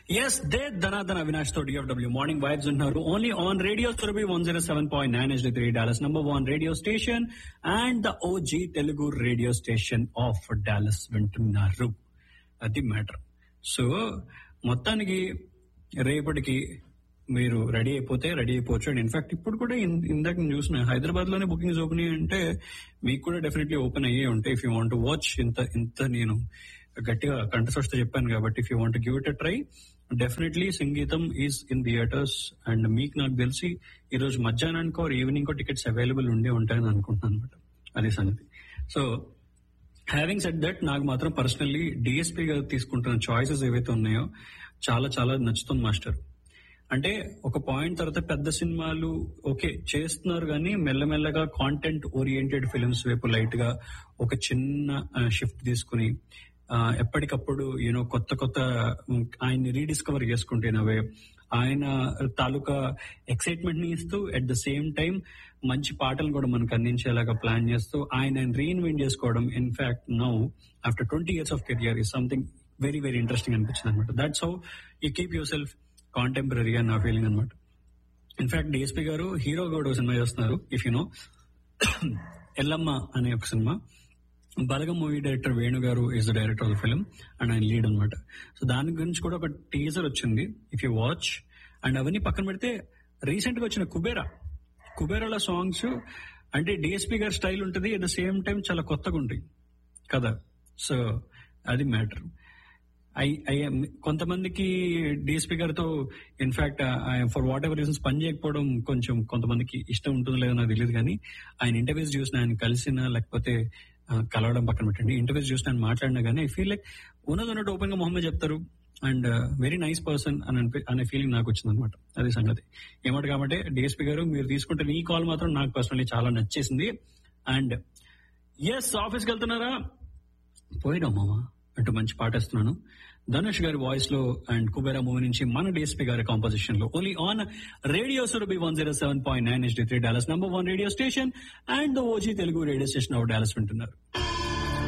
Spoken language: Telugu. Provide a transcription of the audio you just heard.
ఎస్ దే ధనాధన అవినాష్ తో డిఎఫ్డబ్ల్యూ మార్నింగ్ వైబ్స్ ఉన్నారు only on radio Surabhi one zero seven point nine S three Dallas number one radio station and the OG Telugu radio station of Dallas వింటున్నారు అది మ్యాటర్ సో మొత్తానికి రేపటికి మీరు రెడీ అయిపోతే రెడీ అయిపోవచ్చు అండ్ ఇన్ఫాక్ట్ ఇప్పుడు కూడా ఇన్- ఇందాక నేను చూసిన హైదరాబాద్ లోనే బుకింగ్స్ ఓపెన్ అంటే మీకు కూడా డెఫినెట్లీ ఓపెన్ అయ్యే ఉంటాయి ఇఫ్ యూ వాంట్ వాచ్ ఇంత ఇంత నేను గట్టిగా కంఠస్వస్థ చెప్పాను కాబట్టి if you want give it a try definitely సంగీతం ఈజ్ ఇన్ థియేటర్స్ అండ్ మీకు నాకు తెలిసి ఈ రోజు మధ్యాహ్నానికి ఆర్ ఈవినింగ్ టికెట్స్ అవైలబుల్ ఉండే ఉంటాయని అనుకుంటున్నాను అనమాట అదే సంగతి సో హ్యావింగ్ సెట్ దట్ నాకు మాత్రం పర్సనల్లీ డిఎస్పీ గారు తీసుకుంటున్న చాయిసెస్ ఏవైతే ఉన్నాయో చాలా చాలా నచ్చుతుంది మాస్టర్ అంటే ఒక పాయింట్ తర్వాత పెద్ద సినిమాలు ఓకే చేస్తున్నారు కానీ మెల్లమెల్లగా కాంటెంట్ ఓరియంటెడ్ ఫిల్మ్స్ వైపు లైట్ గా ఒక చిన్న షిఫ్ట్ తీసుకుని ఆ, ఎప్పటికప్పుడు యూనో కొత్త కొత్త ఉమ్, ఆయన్ని రీడిస్కవర్ చేసుకుంటేనవే ఆయన తాలూకా ఎక్సైట్మెంట్ ని ఇస్తూ అట్ ద సేమ్ టైం మంచి పాటలు కూడా మనకు అందించేలాగా ప్లాన్ చేస్తూ ఆయన రీఇన్వెంట్ చేసుకోవడం in fact now after twenty years of career is something very very interesting అనిపించింది అనమాట that's how you keep yourself contemporary అని నా ఫీలింగ్ అనమాట ఇన్ఫాక్ట్ డిఎస్పీ గారు హీరో కూడా ఒక సినిమా చేస్తున్నారు ఇఫ్ యు నో ఎల్లమ్మ అనే ఒక సినిమా బలగం మూవీ డైరెక్టర్ వేణు గారు is the director of the film and ఆయన లీడ్ అనమాట సో దాని గురించి కూడా ఒక టీజర్ వచ్చింది ఇఫ్ యూ వాచ్ అండ్ అవన్నీ పక్కన పెడితే రీసెంట్ గా వచ్చిన కుబేరా కుబేరాల సాంగ్స్ అంటే డిఎస్పీ గారి స్టైల్ ఉంటుంది అట్ ద సేమ్ టైం చాలా కొత్తగా ఉంటాయి కదా సో అది మ్యాటర్ ఐ ఐ కొంతమందికి డిఎస్పీ గారితో in fact for whatever reasons పని చేయకపోవడం కొంచెం కొంతమందికి ఇష్టం ఉంటుందో లేదో నాకు తెలియదు కానీ ఆయన ఇంటర్వ్యూస్ చూసిన ఆయన కలిసినా లేకపోతే ఆ, కలవడం పక్కన పెట్టండి ఇంటర్వ్యూస్ చూసిన ఆయన మాట్లాడినా కానీ ఐ ఫీల్ లైక్ ఉన్నది ఉన్నట్టు ఓపెన్ గా మొహమ్మద్ చెప్తారు అండ్ వెరీ నైస్ పర్సన్ అని అనిపి- అనే ఫీలింగ్ నాకు వచ్చింది అనమాట అది సంగతి ఏమంట కాబట్టి డిఎస్పీ గారు మీరు తీసుకుంటే ఈ కాల్ మాత్రం నాకు పర్సనలీ చాలా నచ్చేసింది అండ్ ఎస్ ఆఫీస్కి వెళ్తున్నారా పోయినా మామా అంటూ మంచి పాట ఇస్తున్నాను ధనుష్ గారి వాయిస్ లో అండ్ కుబేరా మూవీ నుంచి మన డిఎస్పీ గారి కాంపోజిషన్ లో only on radio Surabhi one zero seven point nine S three Dallas number one radio station and the OG Telugu radio station of Dallas వింటున్నారు